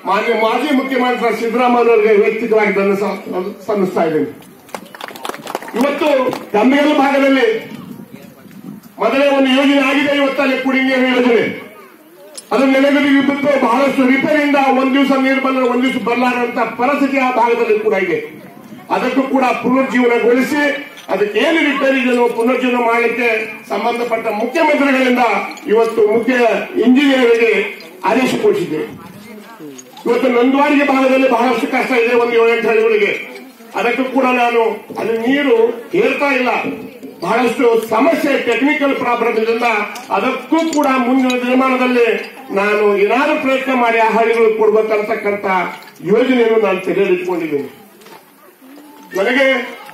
ಮಾನ್ಯ ಮಾಜಿ ಮುಖ್ಯಮಂತ್ರಿ ಸಿದ್ದರಾಮಯ್ಯವರಿಗೆ ವೈಯಕ್ತಿಕವಾಗಿ ನನ್ನ ಸಲ್ಲಿಸ್ತಾ ಇದ್ದೇನೆ ಇವತ್ತು ಗಂಭೀರ ಭಾಗದಲ್ಲಿ ಮೊದಲೇ ಒಂದು ಯೋಜನೆ ಆಗಿದೆ ಇವತ್ತಲ್ಲಿ ಕುಡಿಯ ನೀರು ಯೋಜನೆ ಅದು ನೆಲೆಗಲಿಗೆ ಬಿಟ್ಟು ಬಹಳಷ್ಟು ರಿಪೇರಿಯಿಂದ ಒಂದ್ ದಿವಸ ನೀರು ಬಂದ್ರೆ ಒಂದ್ ದಿವಸ ಬರಲಾರಂತ ಪರಿಸ್ಥಿತಿ ಆ ಭಾಗದಲ್ಲಿ ಕೂಡ ಇದೆ ಅದಕ್ಕೂ ಕೂಡ ಪುನರ್ಜೀವನಗೊಳಿಸಿ ಅದಕ್ಕೆ ಏನು ರಿಪೇರಿ ಇದೆಯೋ ಪುನರ್ಜೀವನ ಮಾಡಲಿಕ್ಕೆ ಸಂಬಂಧಪಟ್ಟ ಮುಖ್ಯಮಂತ್ರಿಗಳಿಂದ ಇವತ್ತು ಮುಖ್ಯ ಇಂಜಿನಿಯರ್ಗೆ ಆದೇಶ ಕೊಡಿಸಿದ್ದೇವೆ ಇವತ್ತು ನಂದವಾಡಿಗೆ ಭಾಗದಲ್ಲಿ ಬಹಳಷ್ಟು ಕಷ್ಟ ಇದೆ ಒಂದು ಏಳೆಂಟು ಹಳ್ಳಿಗಳಿಗೆ ಅದಕ್ಕೂ ಕೂಡ ನಾನು ಅಲ್ಲಿ ನೀರು ಏರ್ತಾ ಇಲ್ಲ ಬಹಳಷ್ಟು ಸಮಸ್ಯೆ ಟೆಕ್ನಿಕಲ್ ಪ್ರಾಬ್ಲಮ್ ಇದರಿಂದ ಅದಕ್ಕೂ ಕೂಡ ಮುಂದಿನ ದಿನಮಾನದಲ್ಲಿ ನಾನು ಏನಾದರೂ ಪ್ರಯತ್ನ ಮಾಡಿ ಆ ಹಳ್ಳಿಗಳು ಕೊಡ್ಬೇಕಂತಕ್ಕಂಥ ಯೋಜನೆಯನ್ನು ನಾನು ತೆಗೆದಿಟ್ಕೊಂಡಿದ್ದೀನಿ ನನಗೆ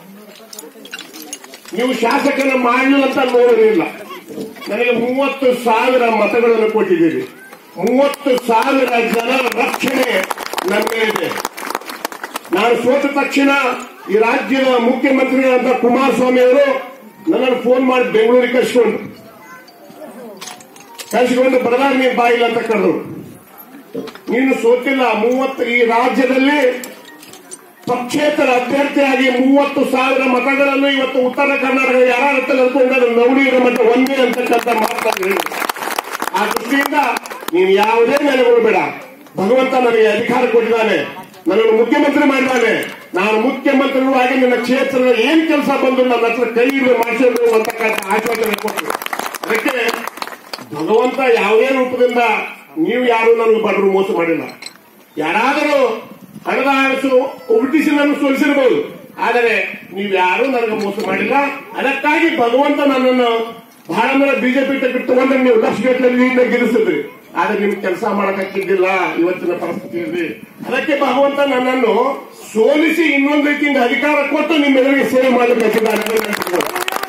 ನೀವು ಶಾಸಕನ ಮಾಡಲಿಲ್ಲ ಅಂತ ನೋಡಲಿಲ್ಲ ನನಗೆ ಮೂವತ್ತು ಸಾವಿರ ಮತಗಳನ್ನು ಕೊಟ್ಟಿದ್ದೀರಿ ಮೂವತ್ತು ಸಾವಿರ ಜನರ ರಕ್ಷಣೆ ನನ್ನ ಮೇಲಿದೆ ನಾನು ಸೋತ ತಕ್ಷಣ ಈ ರಾಜ್ಯದ ಮುಖ್ಯಮಂತ್ರಿಗಳಾದ ಕುಮಾರಸ್ವಾಮಿ ಅವರು ನನ್ನನ್ನು ಫೋನ್ ಮಾಡಿ ಬೆಂಗಳೂರಿಗೆ ಕಳಿಸ್ಕೊಂಡು ಕಳಿಸಿಕೊಂಡು ಬರದಾರ ನೀನು ಬಾಯಿಲ್ಲ ಅಂತ ಕರೆದ್ರು ನೀನು ಸೋತಿಲ್ಲ ಮೂವತ್ತು ಈ ರಾಜ್ಯದಲ್ಲಿ ಪಕ್ಷೇತರ ಅಭ್ಯರ್ಥಿಯಾಗಿ ಮೂವತ್ತು ಸಾವಿರ ಮತಗಳನ್ನು ಇವತ್ತು ಉತ್ತರ ಕರ್ನಾಟಕ ಯಾರ ತೆಗೆದುಕೊಂಡು ನವಡಿ ಇರೋ ಮಟ್ಟ ಒಂದೇ ಅಂತಕ್ಕಂಥ ಮಾತನ್ನು ಆ ದೃಷ್ಟಿಯಿಂದ ನೀನು ಯಾವುದೇ ನೆಲೆಗೊಳ್ಳಬೇಡ ಭಗವಂತ ನನಗೆ ಅಧಿಕಾರ ಕೊಟ್ಟಿದ್ದಾನೆ ನನ್ನನ್ನು ಮುಖ್ಯಮಂತ್ರಿ ಮಾಡಿದ್ದಾನೆ ನಾನು ಮುಖ್ಯಮಂತ್ರಿಗಳು ಆಗಿ ನನ್ನ ಕ್ಷೇತ್ರದ ಏನ್ ಕೆಲಸ ಬಂದು ನನ್ನ ಹತ್ರ ಕೈ ಹಿಡಿದು ಮಾಡಿಸಬೇಕು ಅಂತಕ್ಕಂಥ ಆಶ್ವಾಸನೆ ಕೊಟ್ಟು ಅದಕ್ಕೆ ಭಗವಂತ ಯಾವುದೇ ರೂಪದಿಂದ ನೀವು ಯಾರು ನನಗೆ ಬಡವರು ಮೋಸ ಮಾಡಿಲ್ಲ ಯಾರಾದರೂ ಹಣದ ಆರಿಸು ಹುಟ್ಟಿಸಿ ನನ್ನ ಸೋಲಿಸಿರಬಹುದು ಆದರೆ ನೀವು ಯಾರು ನನಗೆ ಮೋಸ ಮಾಡಿಲ್ಲ ಅದಕ್ಕಾಗಿ ಭಗವಂತ ನನ್ನನ್ನು ಬಹಳ ಅಂದ್ರೆ ಬಿಜೆಪಿ ಟಿಕೆಟ್ ತಗೊಂಡ್ರೆ ನೀವು ಲಕ್ಷಗಟ್ಟಲೆ ಗೆಲ್ಲಿಸಿದ್ರಿ ಆದ್ರೆ ನಿಮ್ ಕೆಲಸ ಮಾಡಕ್ಕಾಗಿದ್ದಿಲ್ಲ ಇವತ್ತಿನ ಪರಿಸ್ಥಿತಿಯಲ್ಲಿ ಅದಕ್ಕೆ ಭಗವಂತ ನನ್ನನ್ನು ಸೋಲಿಸಿ ಇನ್ನೊಂದು ರೀತಿಯಿಂದ ಅಧಿಕಾರ ಕೊಟ್ಟು ನಿಮ್ಮೆಲ್ಲರಿಗೆ ಸೇವೆ ಮಾಡಬೇಕಾಗಿದ್ದಾರೆ ಅಂತ ನಾನು ತಿಳ್ಕೊಂಡೆ.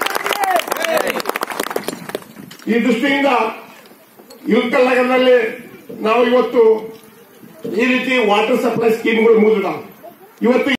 ಈ ದೃಷ್ಟಿಯಿಂದ ಇಳಕಲ್ ನಗರದಲ್ಲಿ ನಾವು ಇವತ್ತು ಈ ರೀತಿ ವಾಟರ್ ಸಪ್ಲೈ ಸ್ಕೀಮ್ಗಳು ಮುಗಿದ ಇವತ್ತು